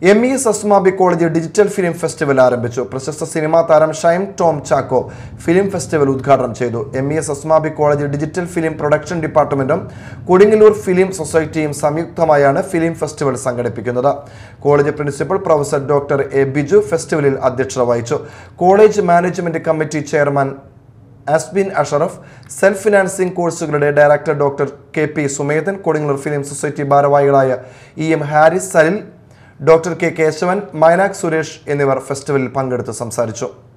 M E S Asmabi college digital film festival ആരംഭിച്ചു പ്രശസ്ത സിനിമാ താരം ഷൈം ടോം ചാക്കോ ഫിലിം ഫെസ്റ്റിവൽ ഉദ്ഘാടനം ചെയ്തു M E S Asmabi college digital film production ഡിപ്പാർട്ട്മെന്റും കൊടുങ്ങല്ലൂർ ഫിലിം സൊസൈറ്റിയും സംയുക്തമായാണ് ഫിലിം ഫെസ്റ്റിവൽ സംഘടിപ്പിക്കുന്നത് college principal professor doctor A Biju ഫെസ്റ്റിവലിൽ അധ്യക്ഷത വഹിച്ചു college management committee chairman Asbin Ashraf self financing കോഴ്സുകളുടെ director doctor K P Sumethan Kodungallur film society ഭാരവാഹികളായ E M Haris Salil doctor K Keshavan മൈനാക് Suresh എന്നിവർ ഫെസ്റ്റിവലിൽ പങ്കെടുത്ത് സംസാരിച്ചു